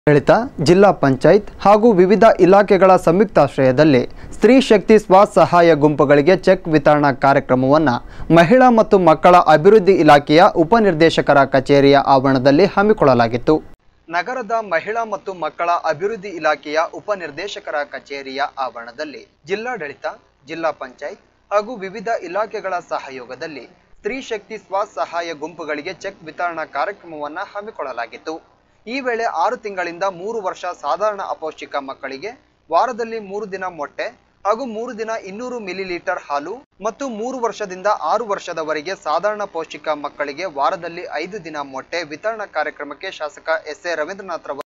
ಆಡಳಿತ ಜಿಲ್ಲಾ ಪಂಚಾಯತ್ ಹಾಗೂ ವಿವಿಧ ಇಲಾಖೆಗಳ ಸಂಯುಕ್ತಾಶ್ರಯದಲ್ಲಿ ಸ್ತ್ರೀ ಶಕ್ತಿ ಸ್ವಸಹಾಯ ಗುಂಪುಗಳಿಗೆ ಚೆಕ್ ವಿತರಣಾ ಕಾರ್ಯಕ್ರಮವನ್ನು ಮಹಿಳಾ ಮತ್ತು ಮಕ್ಕಳ ಅಭಿವೃದ್ಧಿ ಇಲಾಖೆಯ ಉಪನಿರ್ದೇಶಕರ ಕಚೇರಿಯ ಆವರಣದಲ್ಲಿ ಹಮ್ಮಿಕೊಳ್ಳಲಾಗಿತ್ತು ನಗರದ ಮಹಿಳಾ ಮತ್ತು ಮಕ್ಕಳ ಅಭಿವೃದ್ಧಿ ಇಲಾಖೆಯ ಉಪನಿರ್ದೇಶಕರ ಕಚೇರಿಯ ಆವರಣದಲ್ಲಿ ಜಿಲ್ಲಾಡಳಿತ ಜಿಲ್ಲಾ ಪಂಚಾಯತ್ ಹಾಗೂ ವಿವಿಧ ಇಲಾಖೆಗಳ ಸಹಯೋಗದಲ್ಲಿ ಸ್ತ್ರೀ ಶಕ್ತಿ ಸ್ವಸಹಾಯ ಗುಂಪುಗಳಿಗೆ ಚೆಕ್ ವಿತರಣಾ ಕಾರ್ಯಕ್ರಮವನ್ನು ಹಮ್ಮಿಕೊಳ್ಳಲಾಗಿತ್ತು ಈ ವೇಳೆ ಆರು ತಿಂಗಳಿಂದ ಮೂರು ವರ್ಷ ಸಾಧಾರಣ ಅಪೌಷ್ಟಿಕ ಮಕ್ಕಳಿಗೆ ವಾರದಲ್ಲಿ ಮೂರು ದಿನ ಮೊಟ್ಟೆ ಹಾಗೂ ಮೂರು ದಿನ ಇನ್ನೂರು ಮಿಲಿಲೀಟರ್ ಹಾಲು ಮತ್ತು ಮೂರು ವರ್ಷದಿಂದ ಆರು ವರ್ಷದವರೆಗೆ ಸಾಧಾರಣ ಪೌಷ್ಟಿಕ ಮಕ್ಕಳಿಗೆ ವಾರದಲ್ಲಿ ಐದು ದಿನ ಮೊಟ್ಟೆ ವಿತರಣಾ ಕಾರ್ಯಕ್ರಮಕ್ಕೆ ಶಾಸಕ ಎಸ್ ಎ ರವೀಂದ್ರನಾಥ್ ರವರು